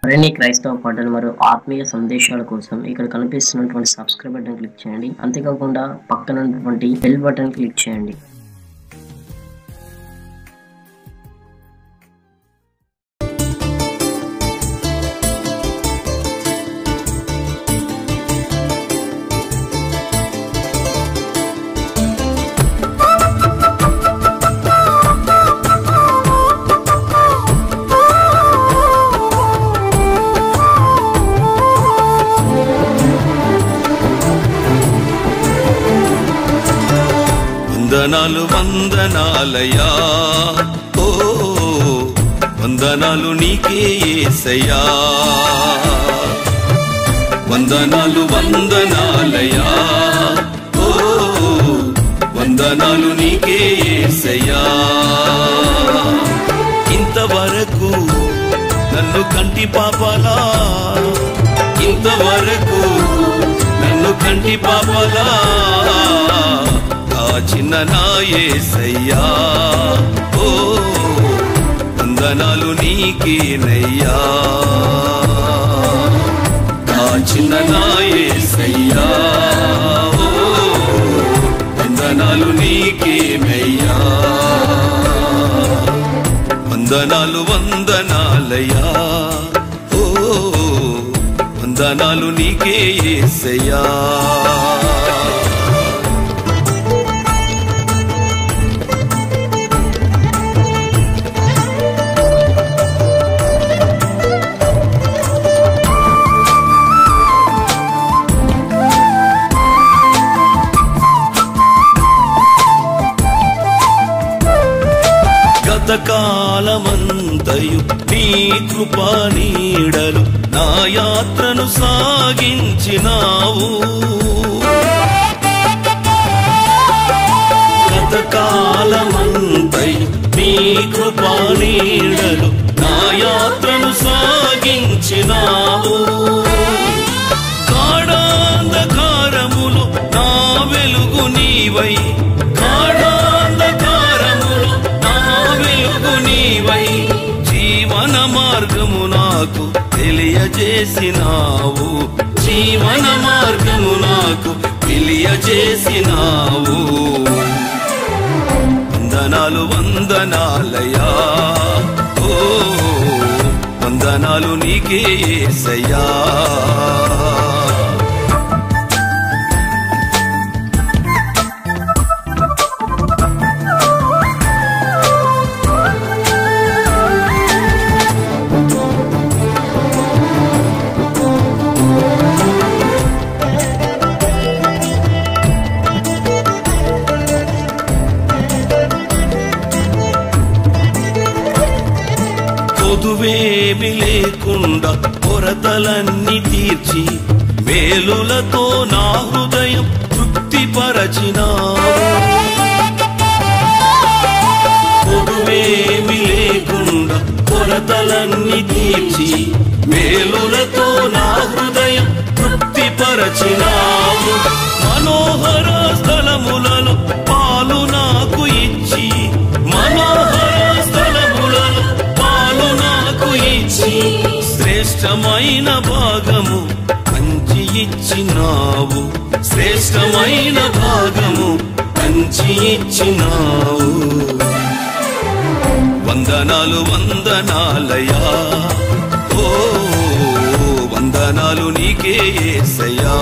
మరిన్ని క్రైస్తవ పాటలు మరియు ఆత్మీయ సందేశాల కోసం ఇక్కడ కనిపిస్తున్నటువంటి సబ్స్క్రైబ్ బటన్ క్లిక్ చేయండి అంతేకాకుండా పక్కన ఉన్నటువంటి బెల్ బటన్ క్లిక్ చేయండి వందనాలు వందనాలయా ఓ వందనాలు నీకే ఏసయ్యా వందనాలు వందనాలయా ఓ వందనాలు నీకే ఏసయ్యా ఇంతవరకు నన్ను కంటి పాపలా ఇంతవరకు నన్ను కంటి పాపలా కాచిన నాయసయ్యా ఓ వందనాలు నీకేనయ్యా కాచిన నాయసయ్యా ఓ వందనాలు నీకేనయ్యా వందనాలు వందనాలయ్యా ఓ వందనాలు నీకే ఏసయ్యా గతకాలమంతయు నీ కృపా నీడలు నా యాత్రను సాగించినావు గతకాలమంతయు నీ కృపా నీడలు నా యాత్రను సాగించినావు కాడాంధకారములు నా వెలుగు నీవై కాడాంధకారములు నా వెలుగు నీవై జీవన మార్గము నాకు తెలియజేసినావు జీవన మార్గము నాకు తెలియజేసినావు వందనాలు వందనాలయా ఓ వందనాలు నీకే ఏసయ్యా కొదువేమి లేకుండా కొరతలన్నీ తీర్చి మేలులతో నా హృదయం తృప్తిపరచినావు కొదువేమి లేకుండా కొరతలన్నీ తీర్చి మేలులతో నా హృదయం తృప్తిపరచినావు మనోహర స్థలములలో పాలు నాకు ఇచ్చి మనోహర స్థలములలో పాలు నాకు ఇచ్చి శ్రేష్టమైన భాగము పంచి ఇచ్చినావు శ్రేష్టమైన భాగము పంచి ఇచ్చినావు వందనాలు వందనాలయా ఓ వందనాలు నీకే ఏసయ్యా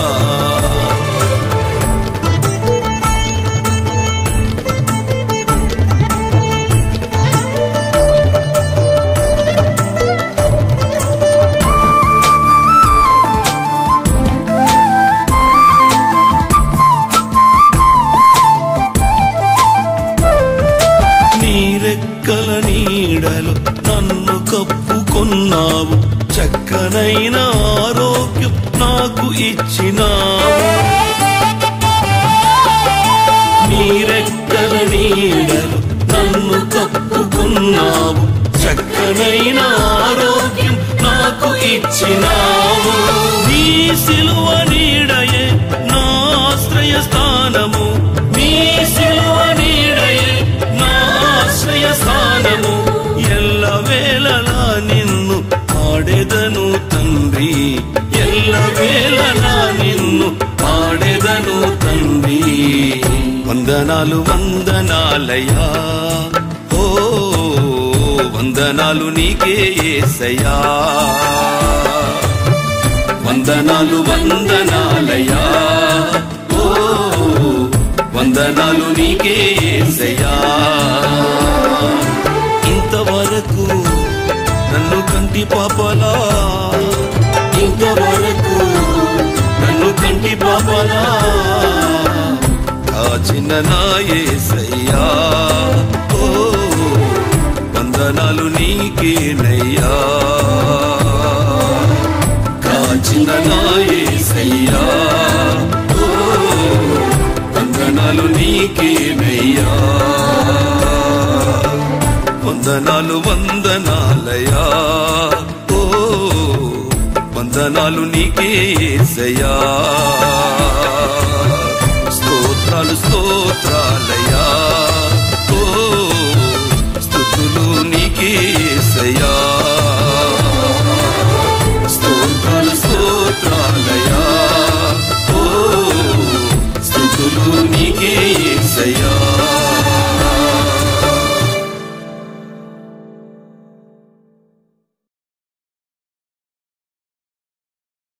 నీ రెక్కల నీడలు నన్ను కప్పుకొన్నావు చక్కనైన ఆరోగ్యం నాకు ఇచ్చినావు నీ రెక్కల నీడలు నన్ను కప్పుకున్నావు చక్కనైన ఆరోగ్యం నాకు ఇచ్చినావు నీ సిలువ నీడయే నా ఆశ్రయ స్థానము నీ సిలువ నీడయే నా ఆశ్రయ స్థానము ఎల్ల వేళలా నిన్ను ఆడెద వేళ నిన్ను పాడెదను తండ్రి వందనాలు వందనాలయ్యా ఓ వందనాలు నీకే ఏసయ్యా వందనాలు వందనాలయ్యా ఓ వందనాలు నీకే ఏసయ్యా ఇంతవరకు నన్ను కంటి పాపలా ఇంతవరకు నన్ను కంటి పాపలా కాచిన నా యేసయ్యా ఓ వందనాలు నీకేనయ్యా కాచిన నా యేసయ్యా ఓ వందనాలు నీకేనయ్యా వందనాలు వందనాలయా ఓ వందనాలు నీకే యేసయ్యా స్తోత్రాలు స్తోత్రాలు